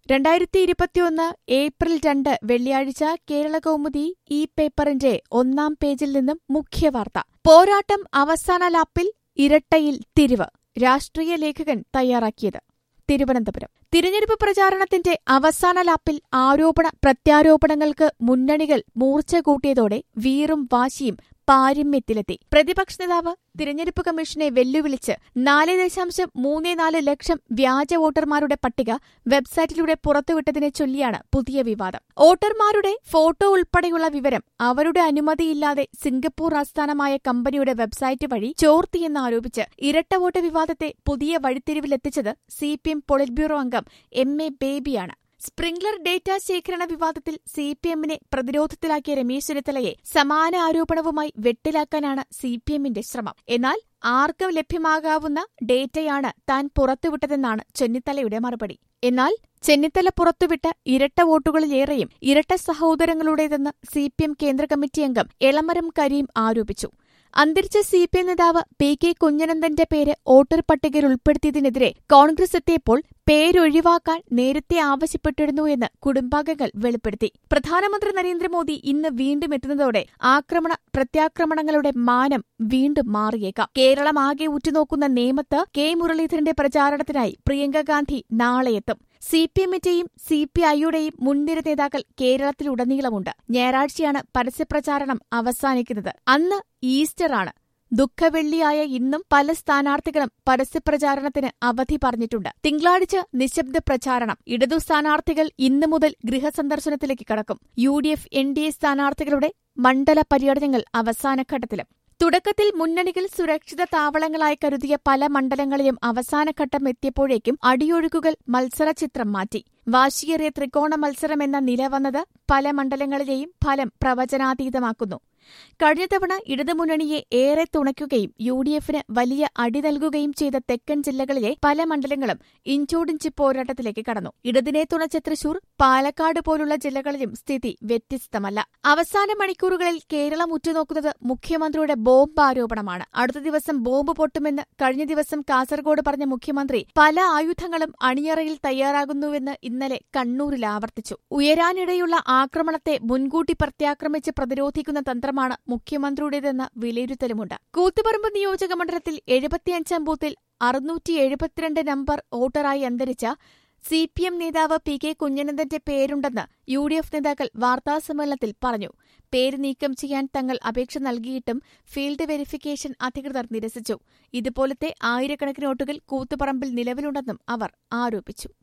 രണ്ടായിരത്തി ഇരുപത്തിയൊന്ന് ഏപ്രിൽ രണ്ട് വെള്ളിയാഴ്ച കേരള കൗമുദി ഈ പേപ്പറിന്റെ ഒന്നാം പേജിൽ നിന്നും മുഖ്യവാർത്ത പോരാട്ടം അവസാന ലാപ്പിൽ ഇരട്ടയിൽ തിരിവ് രാഷ്ട്രീയ ലേഖകൻ തയ്യാറാക്കിയത് തിരുവനന്തപുരം തിരഞ്ഞെടുപ്പ് പ്രചാരണത്തിന്റെ അവസാന ലാപ്പിൽ ആരോപണ പ്രത്യാരോപണങ്ങൾക്ക് മുന്നണികൾ മൂർച്ച കൂട്ടിയതോടെ വീറും വാശിയും പാരമ്യത്തിലെത്തി പ്രതിപക്ഷ നേതാവ് തിരഞ്ഞെടുപ്പ് കമ്മീഷനെ വെല്ലുവിളിച്ച് നാല് ദശാംശം മൂന്ന് നാല് ലക്ഷം വ്യാജ വോട്ടർമാരുടെ പട്ടിക വെബ്സൈറ്റിലൂടെ പുറത്തുവിട്ടതിനെ ചൊല്ലിയാണ് പുതിയ വിവാദം വോട്ടർമാരുടെ ഫോട്ടോ ഉൾപ്പെടെയുള്ള വിവരം അവരുടെ അനുമതിയില്ലാതെ സിംഗപ്പൂർ ആസ്ഥാനമായ കമ്പനിയുടെ വെബ്സൈറ്റ് വഴി ചോർത്തിയെന്നാരോപിച്ച് ഇരട്ട വോട്ട് വിവാദത്തെ പുതിയ വഴിത്തിരിവിലെത്തിച്ചത് C P M polit bureau അംഗം എം എ ബേബിയാണ് സ്പ്രിംഗ്ലർ ഡേറ്റ ശേഖരണ വിവാദത്തിൽ സി പി എമ്മിനെ പ്രതിരോധത്തിലാക്കിയ രമേശ് ചെന്നിത്തലയെ സമാന ആരോപണവുമായി വെട്ടിലാക്കാനാണ് സി പി എമ്മിന്റെ ശ്രമം എന്നാൽ ആർക്കും ലഭ്യമാകാവുന്ന ഡേറ്റയാണ് താൻ പുറത്തുവിട്ടതെന്നാണ് ചെന്നിത്തലയുടെ മറുപടി എന്നാൽ ചെന്നിത്തല പുറത്തുവിട്ട ഇരട്ട വോട്ടുകളിലേറെയും ഇരട്ട സഹോദരങ്ങളുടേതെന്ന് സി പി എം കേന്ദ്ര കമ്മിറ്റി അംഗം എളമരം കരീം ആരോപിച്ചു അന്തരിച്ച സി പി എം നേതാവ് പി കെ കുഞ്ഞനന്ദന്റെ പേര് വോട്ടർ പട്ടികയിൽ ഉൾപ്പെടുത്തിയതിനെതിരെ കോൺഗ്രസ് എത്തിയപ്പോൾ പേരൊഴിവാക്കാൻ നേരത്തെ ആവശ്യപ്പെട്ടിരുന്നു എന്ന് കുടുംബാംഗങ്ങൾ വെളിപ്പെടുത്തി പ്രധാനമന്ത്രി നരേന്ദ്രമോദി ഇന്ന് വീണ്ടും എത്തുന്നതോടെ ആക്രമണ പ്രത്യാക്രമണങ്ങളുടെ മാനം വീണ്ടും മാറിയേക്കാം കേരളമാകെ ഉറ്റുനോക്കുന്ന നേമത്ത് കെ മുരളീധരന്റെ പ്രചാരണത്തിനായി പ്രിയങ്ക ഗാന്ധി നാളെയെത്തും സി പി എമ്മിന്റെയും സി പി ഐയുടെയും മുൻനിര നേതാക്കൾ കേരളത്തിലുടനീളമുണ്ട് ഞായറാഴ്ചയാണ് പരസ്യപ്രചാരണം അവസാനിക്കുന്നത് അന്ന് ഈസ്റ്ററാണ് ദുഃഖവെള്ളിയായ ഇന്നും പല സ്ഥാനാർത്ഥികളും പരസ്യപ്രചാരണത്തിന് അവധി പറഞ്ഞിട്ടുണ്ട് തിങ്കളാഴ്ച നിശബ്ദ പ്രചാരണം ഇടതു സ്ഥാനാർത്ഥികൾ ഇന്നു മുതൽ ഗൃഹസന്ദർശനത്തിലേക്ക് കടക്കും U D F N D A സ്ഥാനാർത്ഥികളുടെ മണ്ഡല പര്യടനങ്ങൾ അവസാനഘട്ടത്തിലും തുടക്കത്തിൽ മുന്നണികൾ സുരക്ഷിത താവളങ്ങളായി കരുതിയ പല മണ്ഡലങ്ങളിലും അവസാനഘട്ടം എത്തിയപ്പോഴേക്കും അടിയൊഴുക്കുകൾ മത്സരചിത്രം മാറ്റി വാശിയേറിയ ത്രികോണ മത്സരമെന്ന നില വന്നത് പല മണ്ഡലങ്ങളിലെയും ഫലം പ്രവചനാതീതമാക്കുന്നു കഴിഞ്ഞ തവണ ഇടതുമുന്നണിയെ ഏറെ തുണയ്ക്കുകയും യു ഡി എഫിന് വലിയ അടി നൽകുകയും ചെയ്ത തെക്കൻ ജില്ലകളിലെ പല മണ്ഡലങ്ങളും ഇഞ്ചോടിഞ്ച് പോരാട്ടത്തിലേക്ക് കടന്നു ഇടതിനെ തുണച്ച തൃശൂർ പാലക്കാട് പോലുള്ള ജില്ലകളിലും സ്ഥിതി വ്യത്യസ്തമല്ല അവസാന മണിക്കൂറുകളിൽ കേരളം ഉറ്റുനോക്കുന്നത് മുഖ്യമന്ത്രിയുടെ ബോംബ് ആരോപണമാണ് അടുത്ത ദിവസം ബോംബ് പൊട്ടുമെന്ന് കഴിഞ്ഞ ദിവസം കാസർഗോഡ് പറഞ്ഞ മുഖ്യമന്ത്രി പല ആയുധങ്ങളും അണിയറയിൽ തയ്യാറാകുന്നുവെന്ന് ഇന്നലെ കണ്ണൂരിൽ ആവർത്തിച്ചു ഉയരാനിടയുള്ള ആക്രമണത്തെ മുൻകൂട്ടി പ്രത്യാക്രമിച്ച് പ്രതിരോധിക്കുന്ന തന്ത്രമാണ് മുഖ്യമന്ത്രിയുടേതെന്ന വിലയിരുത്തലുമുണ്ട് കൂത്തുപറമ്പ് നിയോജക മണ്ഡലത്തിൽ എഴുപത്തിയഞ്ചാം ബൂത്തിൽ അറുന്നൂറ്റി എഴുപത്തിരണ്ട് നമ്പർ വോട്ടറായി അന്തരിച്ച സി പി എം നേതാവ് പി കെ കുഞ്ഞനന്ദന്റെ പേരുണ്ടെന്ന് യു ഡി എഫ് നേതാക്കൾ വാർത്താസമ്മേളനത്തിൽ പറഞ്ഞു പേര് നീക്കം ചെയ്യാൻ തങ്ങൾ അപേക്ഷ നൽകിയിട്ടും ഫീൽഡ് വെരിഫിക്കേഷൻ അധികൃതർ നിരസിച്ചു ഇതുപോലത്തെ ആയിരക്കണക്കിന് വോട്ടുകൾ കൂത്തുപറമ്പിൽ നിലവിലുണ്ടെന്നും അവർ ആരോപിച്ചു